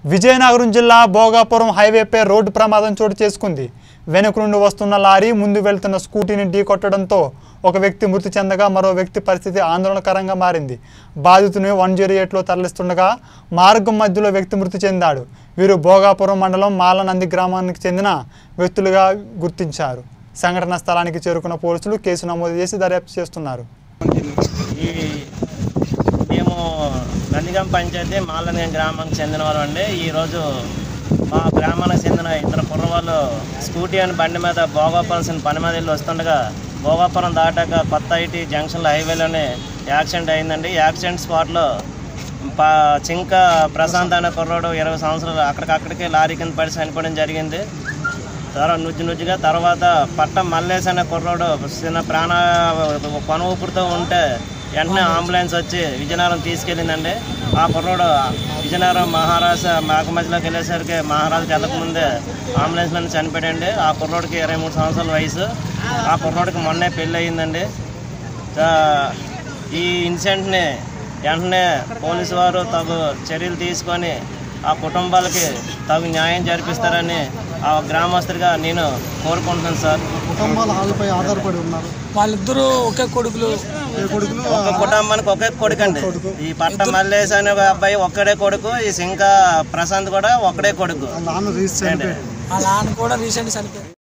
విజయనగరం జిల్లా భోగాపురం హైవేపై రోడ్డు ప్రమాదం చోటు చేసుకుంది వెనుక నుండి వస్తున్న లారీ ముందు వెళ్తున్న స్కూటీని ఢీకొట్టడంతో ఒక వ్యక్తి మృతి చెందగా మరో వ్యక్తి పరిస్థితి ఆందోళనకరంగా మారింది బాధితుని వన్ జీరో ఎయిట్లో తరలిస్తుండగా మార్గం మధ్యలో వ్యక్తి మృతి చెందాడు వీరు భోగాపురం మండలం మాలనంది గ్రామానికి చెందిన వ్యక్తులుగా గుర్తించారు సంఘటన స్థలానికి చేరుకున్న పోలీసులు కేసు నమోదు చేసి దర్యాప్తు చేస్తున్నారు ఈ మేము నందిగం పంచాయతీ మాలనిగం గ్రామానికి చెందిన వారు అండి ఈరోజు మా గ్రామానికి చెందిన ఇద్దరు కుర్రవాళ్ళు స్కూటీ అని బండి మీద భోగాపురం పని మీద వెళ్ళి వస్తుండగా భోగాపురం దాటాక కొత్త ఐటీ జంక్షన్లో హైవేలోనే యాక్సిడెంట్ అయిందండి యాక్సిడెంట్ స్పాట్లో పా చింక ప్రశాంత్ అనే కుర్రోడు ఇరవై సంవత్సరాలు అక్కడికక్కడికే లారీ కింద పడి చనిపోవడం జరిగింది తర్వాత నుజ్జు నుజ్జుగా తర్వాత పట్ట మల్లేశ్ అనే కుర్రోడు చిన్న ప్రాణ కొన ఊపిరితో ఉంటే వెంటనే అంబులెన్స్ వచ్చి విజయనగరం తీసుకెళ్ళిందండి ఆ కుర్రోడు విజయనగరం మహారాష్ట్ర మేక మధ్యలోకి వెళ్ళేసరికి మహారాజుకి వెళ్ళకముందే అంబులెన్స్ మీద చనిపోయాడండి ఆ కుర్రోడికి ఇరవై మూడు సంవత్సరాల వయసు ఆ కుర్రోడికి మొన్నే పెళ్ళి అయ్యిందండి ఆ, ఈ ఇన్సిడెంట్ని వెంటనే పోలీసు వారు తగు చర్యలు తీసుకొని ఆ కుటుంబాలకి తగు న్యాయం జరిపిస్తారని ఆ గ్రామస్తుడిగా నేను కోరుకుంటున్నాను సార్ కుటుంబాలు వాళ్ళపై ఆధారపడి ఉన్నారు వాళ్ళిద్దరూ ఒకే కొడుకులు ఏ కొడుకులు ఒక కుటుంబానికి ఒకే కొడుకు అండి ఈ పట్ట మల్లేశ్ అనే ఒక అబ్బాయి ఒక్కడే కొడుకు ఈ సింకా ప్రశాంత్ కూడా ఒక్కడే కొడుకు వాళ్ళ నాన్న రీచ్ చనిపోయాడు వాళ్ళ నాన్న కూడా రీసెంట్ చనిపోయారు